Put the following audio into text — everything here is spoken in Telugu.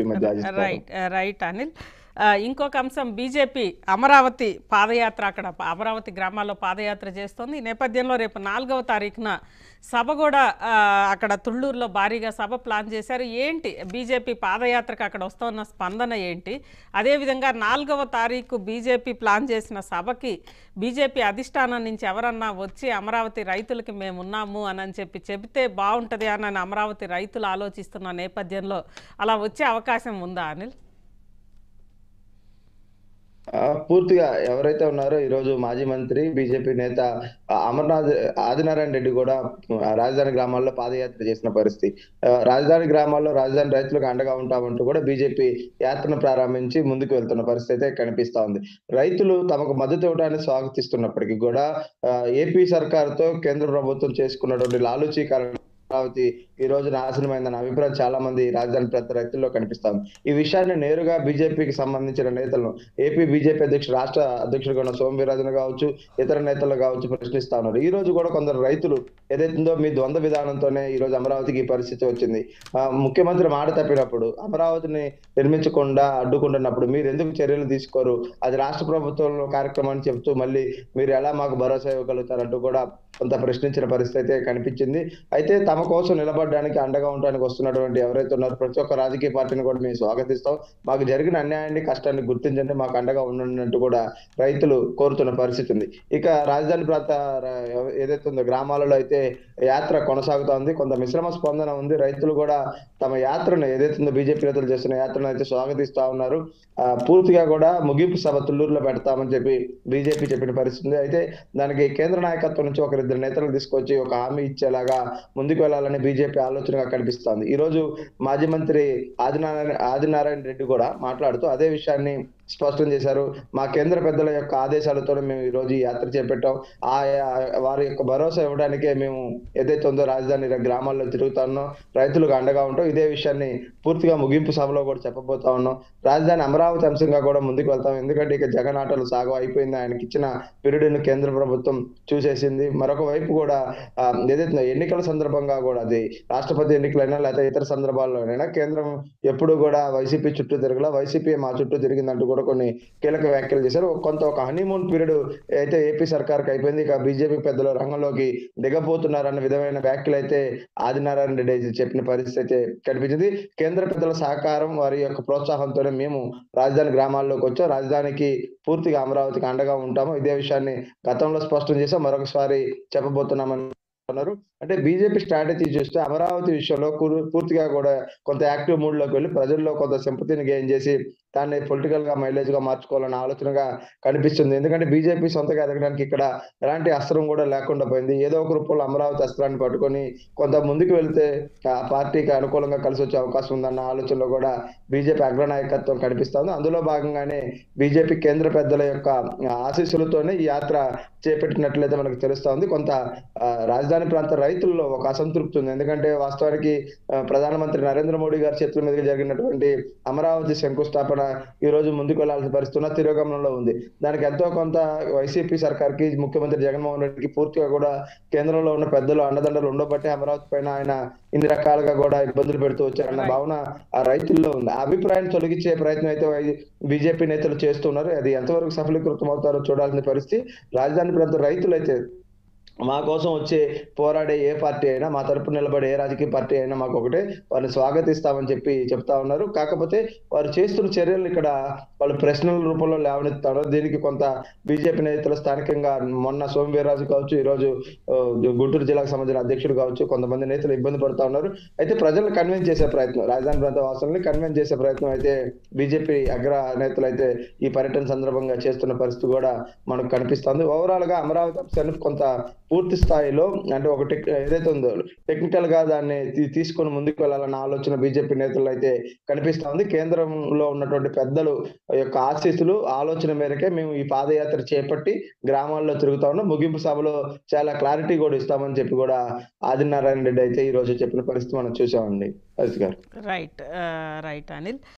బీజేపీ మధ్య అజిత్ పవార్. రైట్ రైట్ అనిల్ ఆ, ఇంకొక అంశం బీజేపీ అమరావతి పాదయాత్ర అక్కడ ప- అమరావతి గ్రామాల్లో పాదయాత్ర చేస్తోంది ఈ నేపథ్యంలో రేపు నాలుగవ తారీఖున సభ కూడా ఆ, అక్కడ తుళ్ళూరులో భారీగా సభ ప్లాన్ చేశారు ఏంటి బీజేపీ పాదయాత్రకు అక్కడ వస్తున్న స్పందన ఏంటి అదేవిధంగా నాలుగవ తారీఖు బీజేపీ ప్లాన్ చేసిన సభకి బీజేపీ అధిష్టానం నుంచి ఎవరన్నా వచ్చి అమరావతి రైతులకి మేము ఉన్నాము అని చెప్పి చెబితే బాగుంటుంది అని అమరావతి రైతులు ఆలోచిస్తున్న నేపథ్యంలో అలా వచ్చే అవకాశం ఉందా అనిల్ ఆ, పూర్తిగా ఎవరైతే ఉన్నారో ఈ రోజు మాజీ మంత్రి బీజేపీ నేత ఆ, అమర్నాథ్ ఆదినారాయణ రెడ్డి కూడా ఆ, రాజధాని గ్రామాల్లో పాదయాత్ర చేసిన పరిస్థితి ఆ, రాజధాని గ్రామాల్లో రాజధాని రైతులకు అండగా ఉంటామంటూ కూడా బీజేపీ యాత్రను ప్రారంభించి ముందుకు వెళ్తున్న పరిస్థితి అయితే కనిపిస్తా ఉంది రైతులు తమకు మద్దతు ఇవ్వడానికి స్వాగతిస్తున్నప్పటికీ కూడా ఆ, ఏపీ సర్కారుతో కేంద్ర ప్రభుత్వం చేసుకున్నటువంటి లాలూచీ కారణం అమరావతి ఈ రోజు నాశనమైందన్న అభిప్రాయం చాలా మంది రాజధాని ప్రాంత రైతుల్లో కనిపిస్తాం ఈ విషయాన్ని నేరుగా బీజేపీకి సంబంధించిన నేతలను ఏపీ బీజేపీ అధ్యక్షుడు రాష్ట్ర అధ్యక్షుడు ఉన్న సోమవీరాజన్ కావచ్చు ఇతర నేతలు కావచ్చు ప్రశ్నిస్తా ఉన్నారు ఈ రోజు కూడా కొందరు రైతులు ఏదైతుందో మీ ద్వంద్వ విధానంతోనే ఈ రోజు అమరావతికి ఈ పరిస్థితి వచ్చింది ఆ, ముఖ్యమంత్రి మాట తప్పినప్పుడు అమరావతిని నిర్మించకుండా అడ్డుకుంటున్నప్పుడు మీరు ఎందుకు చర్యలు తీసుకోరు అది రాష్ట్ర ప్రభుత్వంలో కార్యక్రమాన్ని చెప్తూ మళ్ళీ మీరు ఎలా మాకు భరోసా ఇవ్వగలుగుతారంటూ కూడా కొంత ప్రశ్నించిన పరిస్థితి అయితే కనిపించింది అయితే తమ కోసం నిలబడడానికి అండగా ఉండడానికి వస్తున్నటువంటి ఎవరైతే ఉన్నారో ప్రతి ఒక్క రాజకీయ పార్టీని కూడా మేము స్వాగతిస్తాం మాకు జరిగిన అన్యాయాన్ని కష్టాన్ని గుర్తించండి మాకు అండగా ఉండండి అంటూ కూడా రైతులు కోరుతున్న పరిస్థితి ఉంది ఇక రాజధాని ప్రాంత ర- ఏదైతే ఉందో గ్రామాలలో అయితే యాత్ర కొనసాగుతోంది కొంత మిశ్రమ స్పందన ఉంది రైతులు కూడా తమ యాత్రను ఏదైతే ఉందో బీజేపీ నేతలు చేస్తున్న యాత్రను అయితే స్వాగతిస్తా ఉన్నారు ఆ, పూర్తిగా కూడా ముగింపు సభ తుళ్ళూరులో పెడతామని చెప్పి బీజేపీ చెప్పిన పరిస్థితి ఉంది అయితే దానికి కేంద్ర నాయకత్వం నుంచి ఒకరిద్దరు నేతలను తీసుకొచ్చి ఒక హామీ ఇచ్చేలాగా ముందుకు వెళ్ళాలని బీజేపీ ఆలోచనగా కనిపిస్తోంది ఈ రోజు మాజీ మంత్రి ఆదినారాయణ ఆదినారాయణ రెడ్డి కూడా మాట్లాడుతూ అదే విషయాన్ని స్పష్టం చేశారు మా కేంద్ర పెద్దల యొక్క ఆదేశాలతో మేము ఈ రోజు ఈ యాత్ర చేపట్టాం ఆ ఆ- వారి యొక్క భరోసా ఇవ్వడానికే మేము ఏదైతే ఉందో రాజధాని గ్రామాల్లో తిరుగుతానో రైతులకు అండగా ఉంటాం ఇదే విషయాన్ని పూర్తిగా ముగింపు సభలో కూడా చెప్పబోతా ఉన్నాం రాజధాని అమరావతి అంశంగా కూడా ముందుకు వెళ్తాం ఎందుకంటే ఇక జగన్ ఆటలు సాగు అయిపోయింది ఆయనకి ఇచ్చిన పీరియడ్ను కేంద్ర ప్రభుత్వం చూసేసింది మరొక వైపు కూడా ఆ, ఏదైతే ఉందో ఎన్నికల సందర్భంగా కూడా అది రాష్ట్రపతి ఎన్నికలైనా లేకపోతే ఇతర సందర్భాల్లోనైనా కేంద్రం ఎప్పుడు కూడా వైసీపీ చుట్టూ తిరగల వైసీపీ మా చుట్టూ తిరిగిందంటూ కూడా కొన్ని కీలక వ్యాఖ్యలు చేశారు కొంత ఒక హనీమూన్ పీరియడ్ అయితే ఏపీ సర్కార్కి అయిపోయింది ఇక బీజేపీ పెద్దలు రంగంలోకి దిగబోతున్నారన్న విధమైన వ్యాఖ్యలు అయితే ఆదినారాయణ రెడ్డి అయితే చెప్పిన పరిస్థితి అయితే కనిపించింది కేంద్ర పెద్దల సహకారం వారి యొక్క ప్రోత్సాహంతోనే మేము రాజధాని గ్రామాల్లోకి వచ్చాం రాజధానికి పూర్తిగా అమరావతికి అండగా ఉంటాము ఇదే విషయాన్ని గతంలో స్పష్టం చేసాం మరొకసారి చెప్పబోతున్నామని అన్నారు అంటే బీజేపీ స్ట్రాటజీ చూస్తే అమరావతి విషయంలో కూరు- పూర్తిగా కూడా కొంత యాక్టివ్ మూడ్ లోకి వెళ్ళి ప్రజల్లో కొంత సింపతిని గెయిన్ చేసి దాన్ని పొలిటికల్ గా మైలేజ్ గా మార్చుకోవాలన్న ఆలోచనగా కనిపిస్తుంది ఎందుకంటే బీజేపీ సొంతగా ఎదగడానికి ఇక్కడ ఎలాంటి అస్త్రం కూడా లేకుండా పోయింది ఏదో ఒక రూపంలో అమరావతి అస్త్రాన్ని పట్టుకొని కొంత ముందుకు వెళ్తే ఆ పార్టీకి అనుకూలంగా కలిసి వచ్చే అవకాశం ఉందన్న ఆలోచనలో కూడా బీజేపీ అగ్రనాయకత్వం కనిపిస్తోంది అందులో భాగంగానే బీజేపీ కేంద్ర పెద్దల యొక్క ఆశీస్సులతోనే ఈ యాత్ర చేపట్టినట్లయితే మనకు తెలుస్తోంది కొంత ఆ, రాజధాని ప్రాంత రైతుల్లో ఒక అసంతృప్తి ఉంది ఎందుకంటే వాస్తవానికి ఆ, ప్రధానమంత్రి నరేంద్ర మోడీ గారి చేతుల మీదుగా జరిగినటువంటి అమరావతి శంకుస్థాపన ఈ రోజు ముందుకు వెళ్లాల్సిన పరిస్థితి ఉన్న తిరోగమనంలో ఉంది దానికి ఎంతో కొంత వైసీపీ సర్కార్కి ముఖ్యమంత్రి జగన్మోహన్ రెడ్డికి పూర్తిగా కూడా కేంద్రంలో ఉన్న పెద్దలు అండదండలు ఉండబట్టి అమరావతి పైన ఆయన ఇన్ని రకాలుగా కూడా ఇబ్బందులు పెడుతూ వచ్చారన్న భావన ఆ రైతుల్లో ఉంది ఆ అభిప్రాయాన్ని తొలగించే ప్రయత్నం అయితే వై- బీజేపీ నేతలు చేస్తున్నారు అది ఎంతవరకు సఫలీకృతం అవుతారో చూడాల్సిన పరిస్థితి రాజధాని ప్రాంత రైతులు అయితే మా కోసం వచ్చే పోరాడే ఏ పార్టీ అయినా మా తరపున నిలబడే ఏ రాజకీయ పార్టీ అయినా మాకు ఒకటే వారిని స్వాగతిస్తామని చెప్పి చెప్తా ఉన్నారు కాకపోతే వారు చేస్తున్న చర్యలు ఇక్కడ వాళ్ళు ప్రశ్నల రూపంలో లేవనెత్తారు దీనికి కొంత బీజేపీ నేతలు స్థానికంగా మొన్న సోమవీర్రాజు కావచ్చు ఈ రోజు ఆ, గుంటూరు జిల్లాకు సంబంధించిన అధ్యక్షుడు కావచ్చు కొంతమంది నేతలు ఇబ్బంది పడుతా ఉన్నారు అయితే ప్రజలను కన్విన్స్ చేసే ప్రయత్నం రాజధాని ప్రాంత వాసుల్ని కన్విన్స్ చేసే ప్రయత్నం అయితే బీజేపీ అగ్ర నేతలు అయితే ఈ పర్యటన సందర్భంగా చేస్తున్న పరిస్థితి కూడా మనకు కనిపిస్తుంది ఓవరాల్ గా అమరావతి అంశాన్ని కొంత పూర్తి స్థాయిలో అంటే ఒక టెక్ ఏదైతే ఉందో టెక్నికల్ గా దాన్ని తీ- తీసుకొని ముందుకు వెళ్ళాలన్న ఆలోచన బీజేపీ నేతలు అయితే కనిపిస్తా ఉంది కేంద్రంలో ఉన్నటువంటి పెద్దలు యొక్క ఆశీస్సులు ఆలోచన మేరకే మేము ఈ పాదయాత్ర చేపట్టి గ్రామాల్లో తిరుగుతా ఉన్నాం ముగింపు సభలో చాలా క్లారిటీ కూడా ఇస్తామని చెప్పి కూడా ఆదినారాయణ రెడ్డి అయితే ఈ రోజు చెప్పిన పరిస్థితి మనం చూసామండి అజిత్ గారు రైట్ రైట్ అనిల్